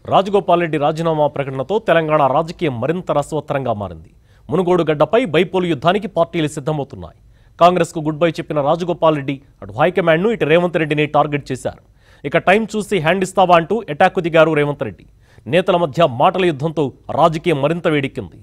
రాజగోపాల్ రెడ్డి రాజీనామా ప్రకటనతో తెలంగాణ రాజకీయం మరింత రసవత్తరంగా మారింది మునుగోడు గడ్డపై బైపోలు యుద్ధానికి పార్టీలు సిద్ధమవుతున్నాయి కాంగ్రెస్కు గుడ్ బై చెప్పిన రాజగోపాల్ రెడ్డి అటు హైకమాండ్ను ఇటు రేవంత్ రెడ్డిని టార్గెట్ చేశారు ఇక టైం చూసి హ్యాండ్ ఇస్తావా అంటూ అటాక్కు దిగారు రేవంత్ రెడ్డి నేతల మధ్య మాటల యుద్ధంతో రాజకీయం మరింత వేడెక్కింది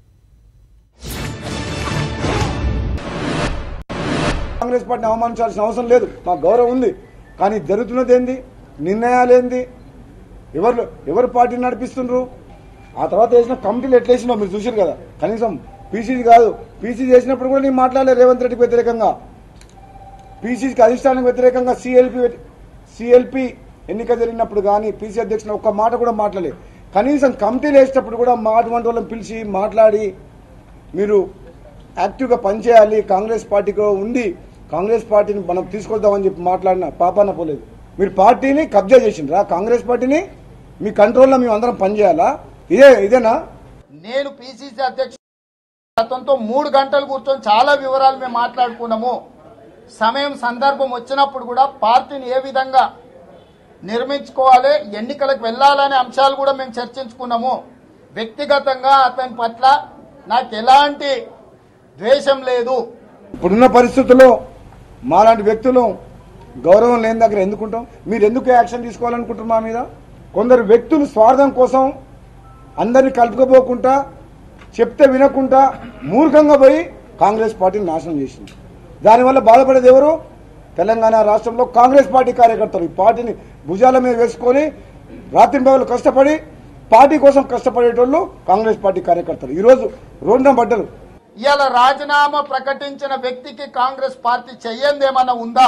కాంగ్రెస్ పార్టీని అవమానించాల్సిన అవసరం లేదు మాకు గౌరవం ఉంది కానీ జరుగుతున్నది ఏంది నిర్ణయాలు ఏంది ఎవరు ఎవరు పార్టీని నడిపిస్తుండ్రు ఆ తర్వాత వేసిన కమిటీలు ఎట్లా వేసినావు మీరు చూసారు కదా కనీసం పీసీసీ కాదు పీసీ చేసినప్పుడు కూడా నేను మాట్లాడలేదు రేవంత్ రెడ్డికి వ్యతిరేకంగా పీసీసీకి అధిష్టానానికి వ్యతిరేకంగా సిఎల్పి సిఎల్పి ఎన్నిక జరిగినప్పుడు కానీ పీసీ అధ్యక్షుడు ఒక్క మాట కూడా మాట్లాడలేదు కనీసం కమిటీలు వేసేటప్పుడు కూడా మా అటువంటి వాళ్ళని పిలిచి మాట్లాడి మీరు యాక్టివ్గా పనిచేయాలి కాంగ్రెస్ పార్టీలో ఉండి కాంగ్రెస్ పార్టీని మనం తీసుకొద్దామని చెప్పి మాట్లాడిన పాపాన పోలేదు మీరు పార్టీని కబ్జా చేసిండ్రా కాంగ్రెస్ పార్టీని మీ కంట్రోల్లో మేము అందరం పనిచేయాలా ఇదే ఇదేనా నేను పిసిసి అధ్యక్షుడు అతనితో మూడు గంటలు కూర్చొని చాలా వివరాలు మేము మాట్లాడుకున్నాము సమయం సందర్భం వచ్చినప్పుడు కూడా పార్టీని ఏ విధంగా నిర్మించుకోవాలి ఎన్నికలకు వెళ్ళాలనే అంశాలు కూడా మేము చర్చించుకున్నాము వ్యక్తిగతంగా అతని పట్ల నాకు ఎలాంటి ద్వేషం లేదు ఇప్పుడున్న పరిస్థితుల్లో మాలాంటి వ్యక్తులు గౌరవం లేని దగ్గర ఎందుకుంటాం మీరు ఎందుకు యాక్షన్ తీసుకోవాలనుకుంటారు మా మీద కొందరు వ్యక్తులు స్వార్థం కోసం అందరిని కలుపుకోపోకుండా చెప్తే వినకుండా మూర్ఖంగా పోయి కాంగ్రెస్ పార్టీని నాశనం చేసింది దానివల్ల బాధపడేది ఎవరు తెలంగాణ రాష్ట్రంలో కాంగ్రెస్ పార్టీ కార్యకర్తలు ఈ పార్టీని భుజాల మీద వేసుకొని రాత్రింబవలు కష్టపడి పార్టీ కోసం కష్టపడేటోళ్ళు కాంగ్రెస్ పార్టీ కార్యకర్తలు ఈరోజు రోడ్డున పడ్డరు ఇవాళ రాజీనామా ప్రకటించిన వ్యక్తికి కాంగ్రెస్ పార్టీ చెయ్యందేమన్నా ఉందా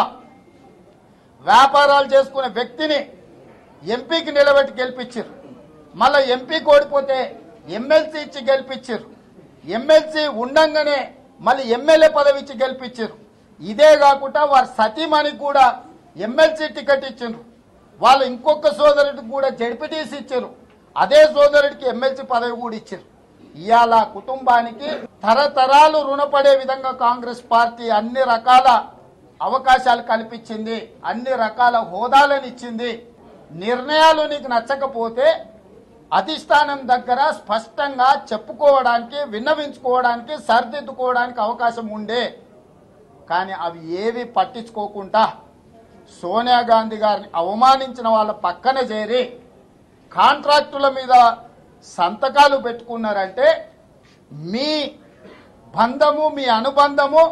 వ్యాపారాలు చేసుకునే వ్యక్తిని ఎంపీకి నిలబెట్టి గెలిపించారు మళ్ళీ ఎంపీకి ఓడిపోతే ఎమ్మెల్సీ ఇచ్చి గెలిపించారు ఎమ్మెల్సీ ఉండంగానే మళ్ళీ ఎమ్మెల్యే పదవి ఇచ్చి గెలిపించారు ఇదే కాకుండా వారి సతీమణికి కూడా ఎమ్మెల్సీ టికెట్ ఇచ్చారు వాళ్ళు ఇంకొక సోదరుడికి కూడా జడ్పీటీసీ ఇచ్చారు అదే సోదరుడికి ఎమ్మెల్సీ పదవి కూడా ఇచ్చారు ఇవాళ కుటుంబానికి తరతరాలు రుణపడే విధంగా కాంగ్రెస్ పార్టీ అన్ని రకాల అవకాశాలు కల్పించింది అన్ని రకాల హోదాలను ఇచ్చింది నిర్ణయాలు నీకు నచ్చకపోతే అధిష్టానం దగ్గర స్పష్టంగా చెప్పుకోవడానికి విన్నవించుకోవడానికి సరిదిద్దుకోవడానికి అవకాశం ఉండే కానీ అవి ఏవి పట్టించుకోకుండా సోనియా గాంధీ గారిని అవమానించిన వాళ్ళ పక్కన చేరి కాంట్రాక్టుల మీద సంతకాలు పెట్టుకున్నారంటే మీ బంధము మీ అనుబంధము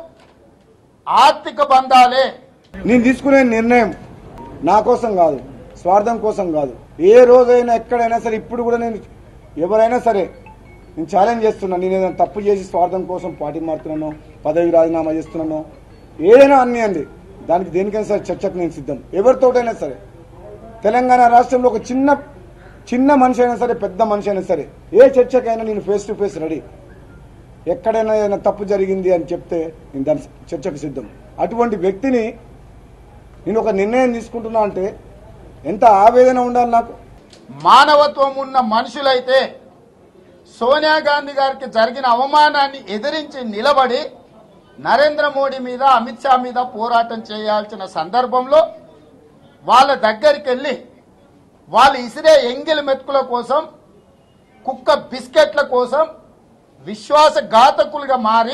ఆర్థిక బంధాలే నేను తీసుకునే నిర్ణయం నా కోసం కాదు స్వార్థం కోసం కాదు ఏ రోజైనా ఎక్కడైనా సరే ఇప్పుడు కూడా నేను ఎవరైనా సరే నేను ఛాలెంజ్ చేస్తున్నాను నేను ఏదైనా తప్పు చేసి స్వార్థం కోసం పార్టీ మారుతున్నాను పదవి రాజీనామా చేస్తున్నాను ఏదైనా అన్నియండి దానికి దేనికైనా సరే చర్చకు నేను సిద్ధం ఎవరితోటైనా సరే తెలంగాణ రాష్ట్రంలో ఒక చిన్న చిన్న మనిషి అయినా సరే పెద్ద మనిషి అయినా సరే ఏ చర్చకైనా నేను ఫేస్ టు ఫేస్ రెడీ ఎక్కడైనా ఏదైనా తప్పు జరిగింది అని చెప్తే నేను దాని చర్చకు సిద్ధం అటువంటి వ్యక్తిని నేను ఒక నిర్ణయం తీసుకుంటున్నా అంటే ఎంత ఆవేదన ఉండాలి నాకు మానవత్వం ఉన్న మనుషులైతే సోనియా గాంధీ గారికి జరిగిన అవమానాన్ని ఎదిరించి నిలబడి నరేంద్ర మోడీ మీద అమిత్ షా మీద పోరాటం చేయాల్సిన సందర్భంలో వాళ్ళ దగ్గరికి వెళ్ళి వాళ్ళు ఇసిరే ఎంగిలి మెతుకుల కోసం కుక్క బిస్కెట్ల కోసం విశ్వాసఘాతకులుగా మారి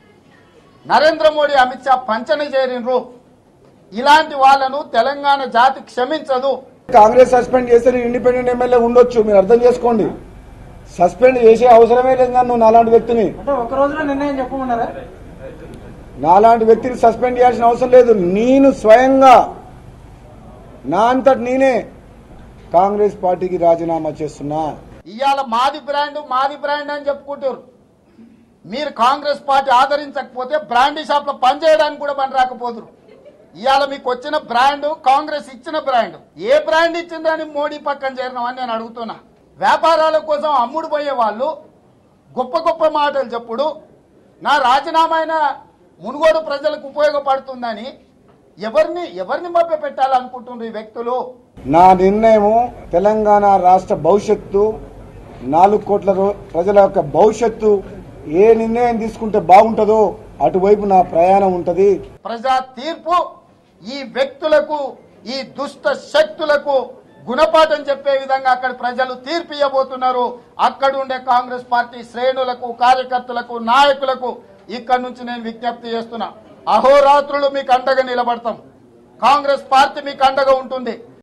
నరేంద్ర మోడీ అమిత్ షా పంచన చేరినరు ఇలాంటి వాళ్ళను తెలంగాణ జాతి క్షమించదు కాంగ్రెస్ సస్పెండ్ చేస్తే నేను ఇండిపెండెంట్ ఎమ్మెల్యే ఉండొచ్చు మీరు అర్థం చేసుకోండి సస్పెండ్ చేసే అవసరమే లేదు నన్ను నువ్వు నాలాంటి వ్యక్తిని అంటే ఒక రోజులో నిర్ణయం చెప్పమన్నారా నాలాంటి వ్యక్తిని సస్పెండ్ చేయాల్సిన అవసరం లేదు నేను స్వయంగా నా అంతటి నేనే కాంగ్రెస్ పార్టీకి రాజీనామా చేస్తున్నా ఇవాళ మాది బ్రాండ్ మాది బ్రాండ్ అని చెప్పుకుంటారు మీరు కాంగ్రెస్ పార్టీ ఆదరించకపోతే బ్రాండీ షాప్ లో పనిచేయడానికి కూడా పని రాకపోదురు ఇవాళ మీకు వచ్చిన బ్రాండ్ కాంగ్రెస్ ఇచ్చిన బ్రాండ్ ఏ బ్రాండ్ ఇచ్చిందని మోడీ పక్కన చేరినామని నేను అడుగుతున్నా వ్యాపారాల కోసం అమ్ముడు పోయే వాళ్ళు గొప్ప గొప్ప మాటలు చెప్పుడు నా రాజీనామా అయిన మునుగోడు ప్రజలకు ఉపయోగపడుతుందని ఎవరిని ఎవరిని మభ్య పెట్టాలనుకుంటున్నారు ఈ వ్యక్తులు నా నిర్ణయము తెలంగాణ రాష్ట్ర భవిష్యత్తు నాలుగు కోట్ల రో- ప్రజల యొక్క భవిష్యత్తు ఏ నిర్ణయం తీసుకుంటే బాగుంటుందో అటువైపు నా ప్రయాణం ఉంటది ప్రజా తీర్పు ఈ వ్యక్తులకు ఈ దుష్ట శక్తులకు గుణపాఠం చెప్పే విధంగా అక్కడ ప్రజలు తీర్పు ఇవ్వబోతున్నారు అక్కడ ఉండే కాంగ్రెస్ పార్టీ శ్రేణులకు కార్యకర్తలకు నాయకులకు ఇక్కడ నుంచి నేను విజ్ఞప్తి చేస్తున్నా అహోరాత్రులు మీకు అండగా నిలబడతాం కాంగ్రెస్ పార్టీ మీకు అండగా ఉంటుంది